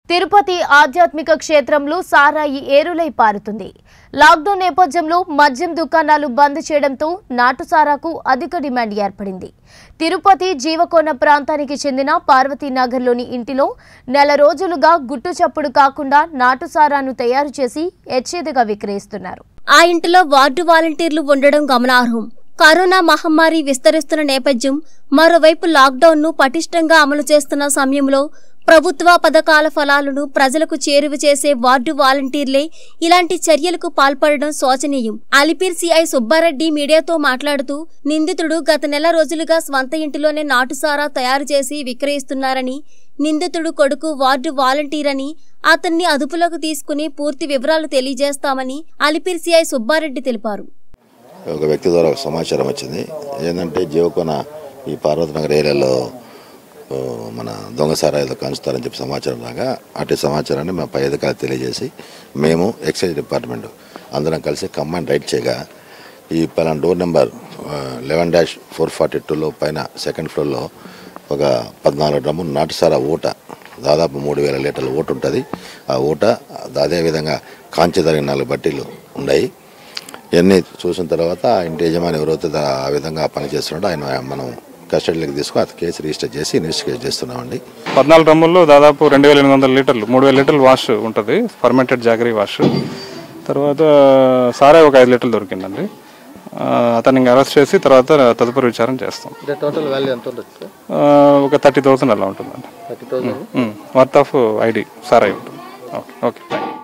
తిరుపతి ఆధ్యాత్మిక క్షేత్రంలో సారాయి ఏరులై పారుతుంది లాక్డౌన్ నేపథ్యంలో మద్యం దుకాణాలు బంద్ చేయడంతో నాటు సారాకు అధిక డిమాండ్ ఏర్పడింది తిరుపతి జీవకోన ప్రాంతానికి చెందిన పార్వతీనగర్లోని ఇంటిలో నెల రోజులుగా గుట్టు చప్పుడు కాకుండా నాటు సారాను తయారు చేసి యథేచ్ఛగా విక్రయిస్తున్నారు ఆ ఇంటిలో వార్డు వాలంటీర్లు ఉండడం గమనార్హం కరోనా మహమ్మారి విస్తరిస్తున్న నేపథ్యం మరోవైపు లాక్డౌన్ ను పటిష్టంగా అమలు చేస్తున్న సమయంలో ప్రభుత్వ పథకాల ఫలాలను ప్రజలకు చేరువ చేసే వార్డు వాలంటీర్లే ఇలాంటి చర్యలకు పాల్పడడం శోచనీయం అలిపిర్ సిఐ సుబ్బారెడ్డి మీడియాతో మాట్లాడుతూ నిందితుడు గత నెల రోజులుగా స్వంత ఇంటిలోనే నాటుసారా తయారు చేసి విక్రయిస్తున్నారని నిందితుడు కొడుకు వార్డు వాలంటీర్ అని అతన్ని అదుపులోకి తీసుకుని పూర్తి వివరాలు తెలియజేస్తామని అలిపిర్ సిఐ సుబ్బారెడ్డి తెలిపారు ఒక వ్యక్తి ద్వారా ఒక సమాచారం వచ్చింది ఏంటంటే జీవకోన ఈ పార్వతనగర్ ఏరియాలో ఆ, మన దొంగ సారాయిలో కాంచుతారని చెప్పి సమాచారం రాగా అటు సమాచారాన్ని మా పై అధికారులు తెలియజేసి మేము ఎక్సైజ్ డిపార్ట్మెంట్ అందరం కలిసి కంబైన్ రైడ్ చేయగా ఈ పలానా door number eleven dash four forty టూలో పైన సెకండ్ ఫ్లోర్లో ఒక పద్నాలుగు డ్రమ్ము నాటుసారా ఊట దాదాపు మూడు వేల లీటర్ల ఊట ఉంటుంది ఆ ఊట అదేవిధంగా కాంచి జరిగిన నాలుగు బట్టీలు ఉన్నాయి ఇవన్నీ చూసిన తర్వాత ఆ ఇంటి యజమాని ఎవరైతే దా- ఆ విధంగా పని చేస్తున్నాడో ఆయన మనం కస్టడీలోకి తీసుకుని అతను కేసు రిజిస్టర్ చేసి ఇన్వెస్టిగేట్ చేస్తున్నామండి పద్నాలుగు డ్రమ్ముల్లో దాదాపు రెండు వేల ఎనిమిది వందల లీటర్లు మూడు వేల లీటర్లు వాష్ ఉంటుంది ఫర్మెంటెడ్ జాగరీ వాష్ తర్వాత సారా ఒక ఐదు లీటర్లు దొరికిందండి ఆ, అతన్ని ఇంకా అరెస్ట్ చేసి తర్వాత తదుపరి విచారణ చేస్తాం అంటే టోటల్ వాల్యూ ఎంత ఉండొచ్చు సార్ ఆ, ఒక థర్టీ థౌసండ్ అలా ఉంటుందండి thirty thousand worth of ID సారా ఉంటుంది ఓకే ఓకే థ్యాంక్ యూ